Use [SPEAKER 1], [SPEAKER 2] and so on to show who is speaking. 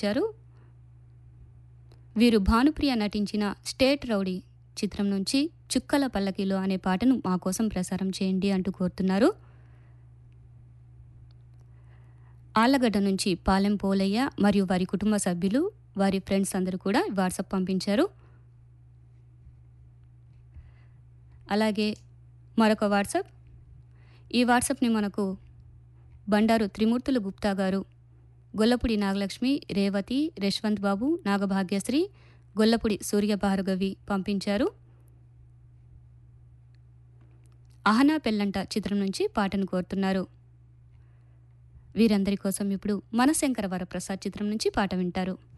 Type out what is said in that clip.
[SPEAKER 1] పంపించారు వీరు భానుప్రియ నటించిన స్టేట్ రౌడీ చిత్రం నుంచి చుక్కల పల్లకిలో అనే పాటను మా కోసం ప్రసారం చేయండి అంటూ కోరుతున్నారు ఆళ్లగడ్డ నుంచి పాలెం పోలయ్య మరియు వారి కుటుంబ సభ్యులు వారి ఫ్రెండ్స్ అందరూ కూడా వాట్సాప్ పంపించారు అలాగే మరొక వాట్సాప్ ఈ వాట్సాప్ని మనకు బండారు త్రిమూర్తులు గుప్తా గారు గొల్లపూడి నాగలక్ష్మి రేవతి యశ్వంత్ బాబు నాగభాగ్యశ్రీ గొల్లపూడి సూర్యభార్గవి పంపించారు అహనా పెళ్ళంట చిత్రం నుంచి పాటను కోరుతున్నారు వీరందరి కోసం ఇప్పుడు మనశంకర వరప్రసాద్ చిత్రం నుంచి పాట వింటారు